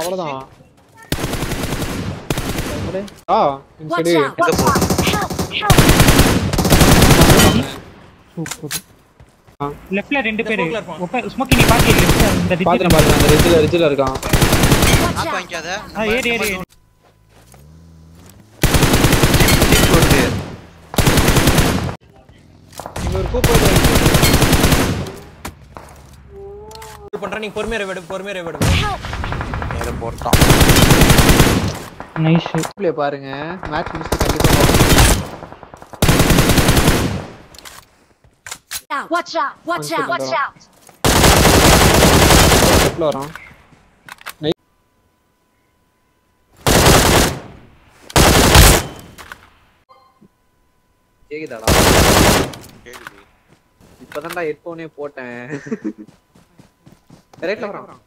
அவ்வளவுதான் அப்படியே. ஆ இந்த Watch சைடு out! எங்க போ Help! Help! சூப்பர் ஆ. லெஃப்ட்ல ரெண்டு பேரு இந்த போக்குல இருப்பான். ஸ்மோக்கி நீ பாத்தி லெஃப்ட்ல இந்த ரிட்ஜ் பாத்துறேன் பாத்துறேன் அந்த ரிட்ஜில் ரிட்ஜில் இருக்கான் Watch நாக்கு out! வாங்கிக்காத ஆ ஏறி ஏறி ஏறி. போட்டு இங்க ஒரு கூப்பிடு பண்றேன் நீங்க பொறுமையா விடு பொறுமையா விடு நேரம் போட்டான் நைஸ் பிளே பாருங்க மேட்ச் முடிச்சு கண்டிப்பா பார்ப்போம். Watch out! Watch out! Watch out! லெஃப்ட்ல வரான் கேக்குதாடா கேக்குது இப்பதான்டா ஹெட்போனே போட்டேன் ரைட்ல வரான்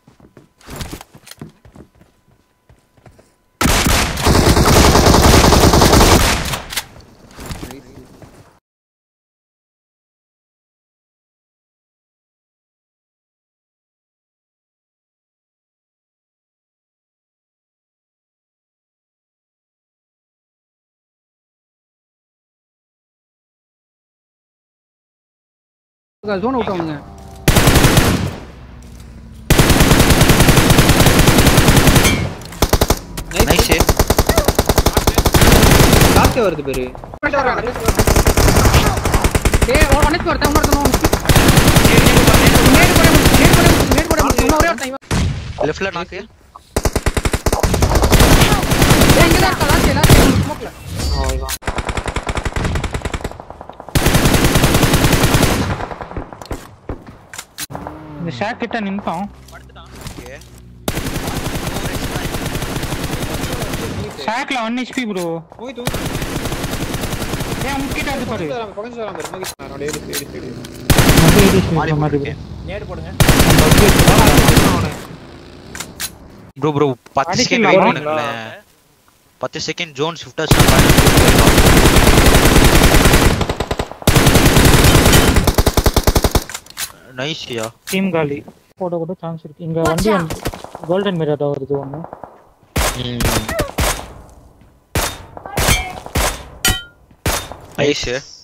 ஜோன் அவுட் ஆகுங்க நைஸ் காத்தே வருது பேரு டேய் ஒரு அனைத்து வரத உமர்தனோ நேடு போட நேடு போட நேடு போட இன்னும் ஒரே ஒரு டைம் லெஃப்ட்ல நாக்கு டேய் இங்க தான் லாஸ்ட் லாஸ்ட் ஸ்மோக்ல அவ்வளவுதான் இந்த ஷாக் கிட்ட நின்னுட்டோம் ஓகே ஷாக்ல 1 HP ப்ரோ போய் தூக்கு ஏன் உங்ககிட்ட அது பாரு பக்கத்து வரான் பேரு மகிஷ் அவனோட ஏடு சைடு சைடு மாறி போட்டு நேடு போடுங்க ப்ரோ ப்ரோ பத்து செகண்ட் அடிக்கலாம். வெயிட் பண்ணுங்களேன் பத்து செகண்ட் ஜோன் ஷிஃப்ட் ஆச்சுன்னா நைஸ்யா டீம் காலி போட கூட சான்ஸ் இருக்கு இங்க Watch வண்டி கோல்டன் மிரர் வருது ஒண்ணு நைஸ்